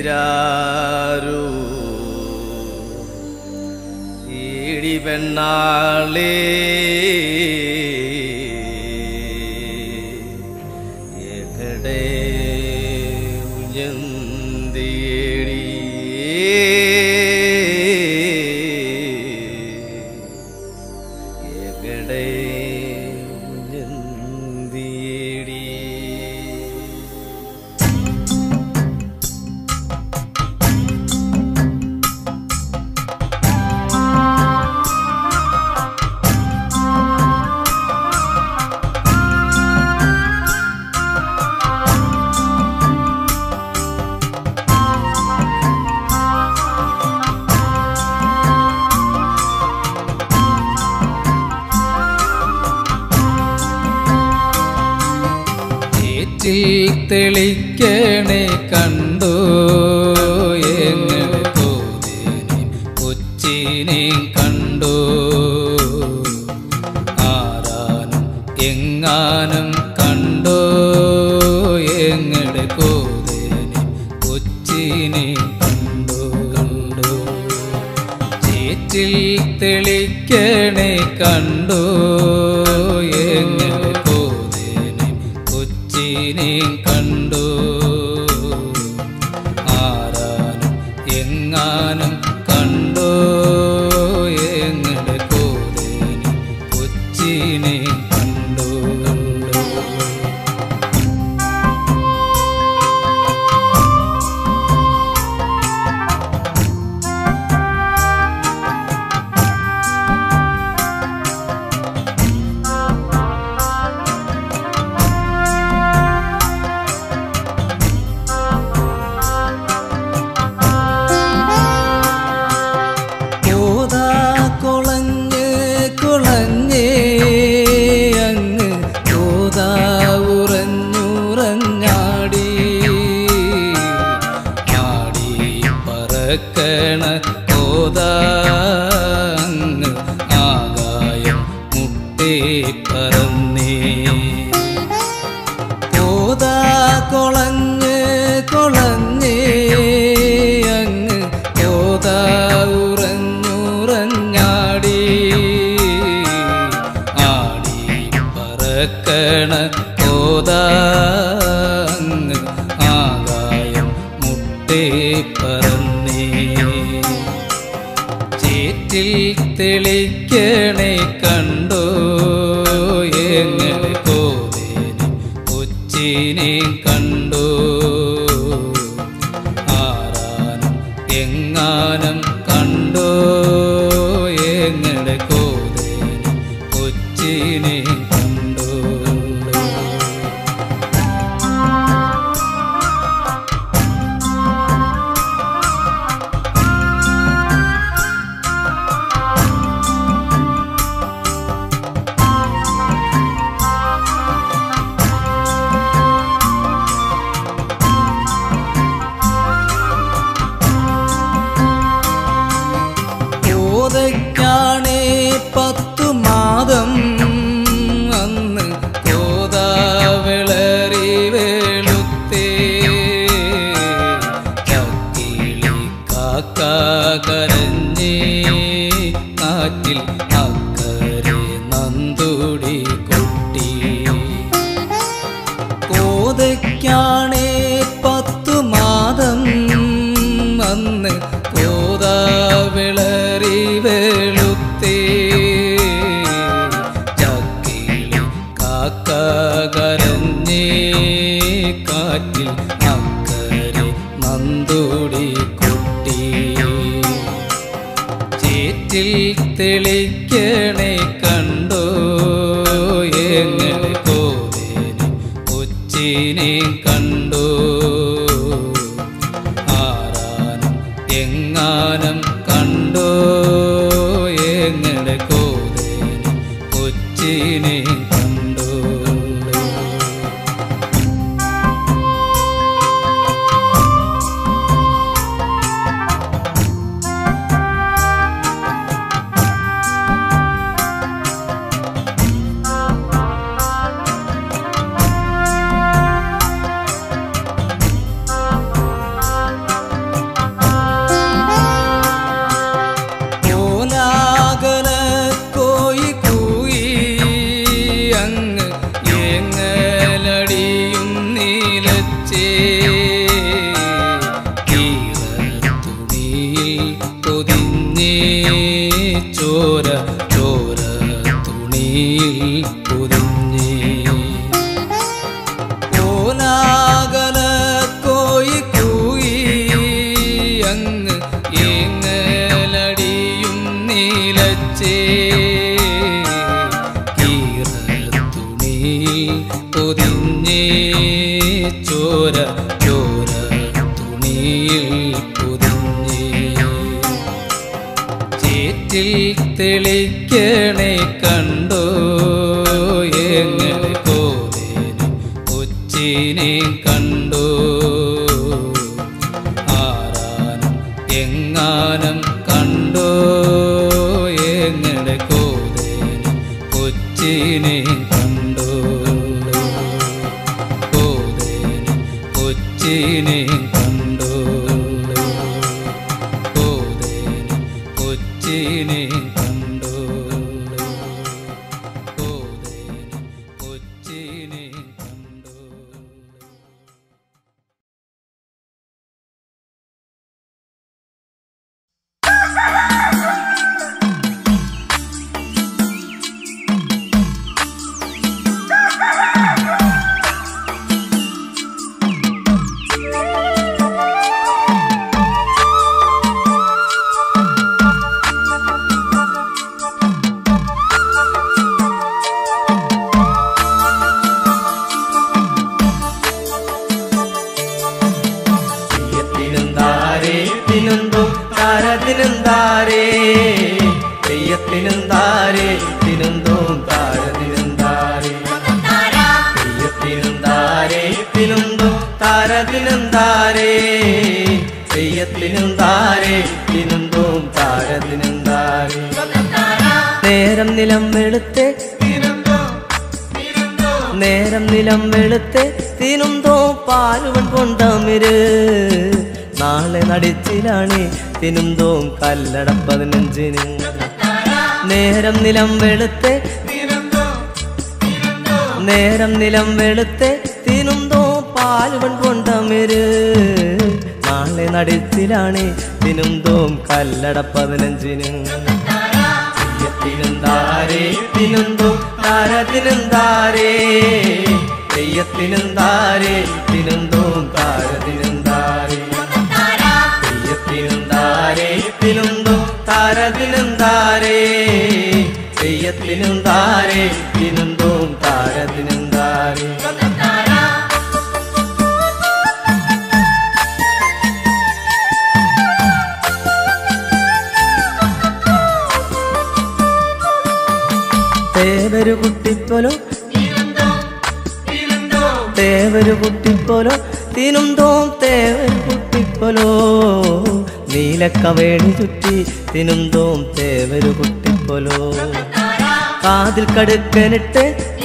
ഈരാരു ഈടി പെണ്ണാളേ എവിടെ ഉയർത്തിയേടി എവിടെ ഉയർത്തിയേടി ഏറ്റിൽ തെളിക്കണേ കണ്ടോ എങ്ങനെ തോന്നിനെ കൊച്ചിനെ കണ്ടോ ആരാനും എങ്ങാനും കണ്ടോ എങ്ങടെ കോതേനെ കൊച്ചിനെ കണ്ടോ കണ്ടോ ചേറ്റിൽ തെളിക്കണേ കണ്ടോ എങ്ങനെ കോതേനെ കൊച്ചിനെ കണ്ടോ ആരാനും എങ്ങാനും കണ്ടോ എങ്ങനെ കോതേനെ കൊച്ചിനെ കണ്ടോ കണ്ടോ കോതാ കുളഞ്ഞ് കുളഞ്ഞേ അങ്ങ് കോതാ ഉറഞ്ഞുറഞ്ഞാടി ആടി പറക്കണ കോതാ അങ്ങ് ആകായം മുട്ടേ പറന്നേ കോതാ കുളഞ്ഞ് കുളഞ്ഞേ അങ്ങ് കോതാ ഉറഞ്ഞുറഞ്ഞാടി ആടി പറക്കണ കോതാ അങ്ങ് ആകായം മുട്ടേ പറന്നേ ചേറ്റിൽ തെളിക്കണേ കണ്ടോ എങ്ങനെ കോതേനെ കൊച്ചിനെ കണ്ടോ ആരാനും എങ്ങാനും കണ്ടോ എങ്ങനെ കോതേനെ കൊച്ചിനെ കണ്ടോ കോതയ്ക്കാണേ പത്തു മാതം അന്ന് കോതാവിളറി വേളുത്തേ ചക്കിളി കാക്ക കരഞ്ഞേ കാറ്റിൽ അക്കരെ നന്തുടി കൊട്ടി കോതയ്ക്കാണേ പത്തു മാതം അന്ന് കോതാവിളറി വേളുത്തേ ചക്കിളി കാക്ക കരഞ്ഞേ കാറ്റിൽ അക്കരെ നന്തുടി കൊട്ടി ചേറ്റിൽ തെളിക്കണേ കണ്ടോ എങ്ങനെ കോതേനെ കൊച്ചിനെ കണ്ടോ ആരാനും എങ്ങാനും കണ്ടോ എങ്ങനെ കോതേനെ കൊച്ചിനെ കണ്ടോ കോതയ്ക്കാണേ ഭൂമിയിൽ പൊതിഞ്ഞേ ചേറ്റിൽ തെളിക്കണേ കണ്ടോ എങ്ങനെ കോതേനും കൊച്ചിനെ കണ്ടോ ആരാനും എങ്ങാനും കണ്ടോ എങ്ങനെ കോതേനും കൊച്ചിനെ കണ്ടോ കോതേനും കൊച്ചിനെ കണ്ടോ കോതേനും കൊച്ചിനെ കണ്ടോ കോതേനും കൊച്ചിനെ കണ്ടോ തെയ്യത്തിനെന്താരേ തിനുന്തും താരതിനെന്താരേ തെയ്യത്തിനെന്താരേ തിനുന്തും താരതിനെന്താരേ തെയ്യത്തിനെന്താരേ തിനുന്തും താരതിനെന്താരേ തെയ്യത്തിനെന്താരേ തിനുന്തും താരതിനെന്താരേ നേരം നിലം വെളുത്തെ നേരം നിലം വെളുത്തെ തിനുന്തോ പാലുവൻ കൊണ്ടമിര് നാളെ നടിച്ചിലാണ് തിനുന്തോം കല്ലട പതിനഞ്ചിന് നേരം നിലം വെളുത്തെ നേരം നിലം വെളുത്തെ തിനുന്തോ പാലുവൻ കൊണ്ടമിര് നാളെ നടിച്ചിലാണ് തിനുന്തോം കല്ലട പതിനഞ്ചിന് തെയ്യത്തിനെന്താരേ തിനുന്തോ താരത്തിനെന്താരേ തെയ്യത്തിനെന്താരേ തിനുന്തോം താരത്തിനെന്താരേ തെയ്യത്തിനെന്താരേ തിനുന്തോ താരത്തിനെന്താരേ തെയ്യത്തിനെന്താരേ തിനുന്തോം താരത്തിനെന്താരേ തേവരു കുട്ടിപ്പോലോ തേവരു കുട്ടിപ്പോലോ തിനുന്തോം തേവരു കുട്ടിപ്പോലോ നീലക്കവേണി ചുറ്റി തിനുന്തോം തേവരു കുട്ടിപ്പോലോ കാതിൽ കടുക്കനിട്ട്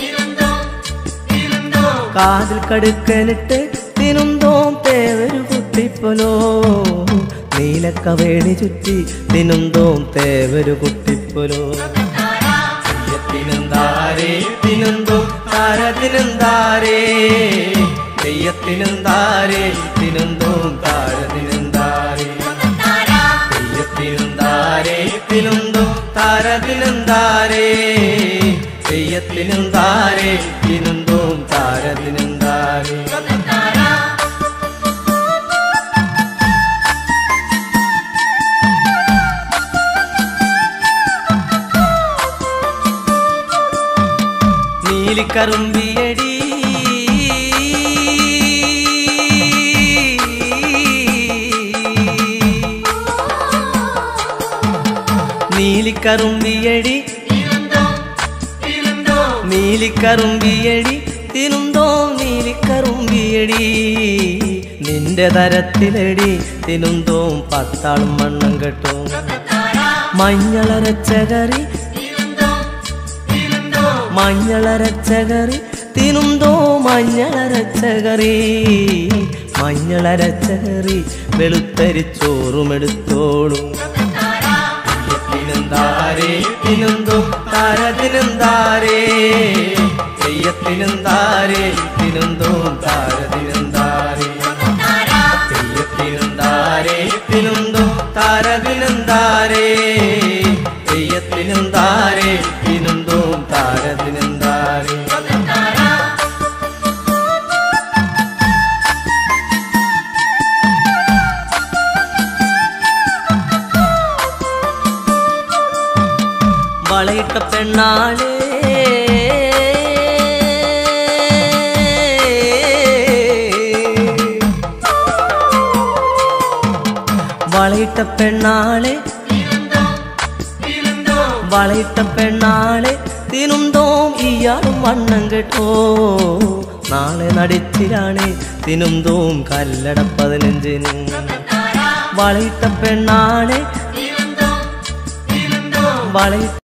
കാതിൽ കടുക്കനിട്ട് തിനുന്തോം തേവരു കുട്ടിപ്പോലോ നീലക്കവേണി ചുറ്റി തിനുന്തോം തേവരു കുട്ടിപ്പോലോ തെയ്യത്തിനെന്താരേ തിനുന്തോ താരത്തിനെന്താരേ തെയ്യത്തിനെന്താരേ തിനുന്തോം താരത്തിനെന്താരേ തെയ്യത്തിനെന്താരേ തിനുന്തോ താരത്തിനെന്താരേ തെയ്യത്തിനെന്താരേ തിനുന്തോം താരത്തിനെന്താരേ നീലിക്കറുമ്പിയടി നീലിക്കറുമ്പിയടി നീലിക്കറുമ്പിയടി തിനുന്തോ നീലിക്കറുമ്പിയടി നിന്റെ തരത്തിലടി തിനുന്തോം പത്താളും മണ്ണം കെട്ടും മഞ്ഞളരച്ച കറി മഞ്ഞളരച്ച കറി തിനുന്തോ മഞ്ഞളരച്ച കറി മഞ്ഞളരച്ച കറി വെളുത്തരിച്ചോറും എടുത്തോളും തെയ്യത്തിനെന്താരേ തിനുന്തോ താരതിനെന്താരേ തെയ്യത്തിനെന്താരേ തിനുന്തോ താരതിനെന്താരേ തെയ്യത്തിനെന്താരേ തിനുന്തോ താരതിനെന്താരേ തെയ്യത്തിനെന്താരേ തിനുന്തോ താരതിനെന്താരേ വളയിട്ട പെണ്ണാളേ വളയിട്ട പെണ്ണാളെ വളയിട്ട പെണ്ണാളെ തിനുന്തോം ഇയാളും വണ്ണം കേട്ടോ നാളെ നടിച്ചിലാണ് തിനുന്തോം കല്ലട പതിനഞ്ചിന് വളയിട്ട പെണ്ണാളെ വളയിട്ട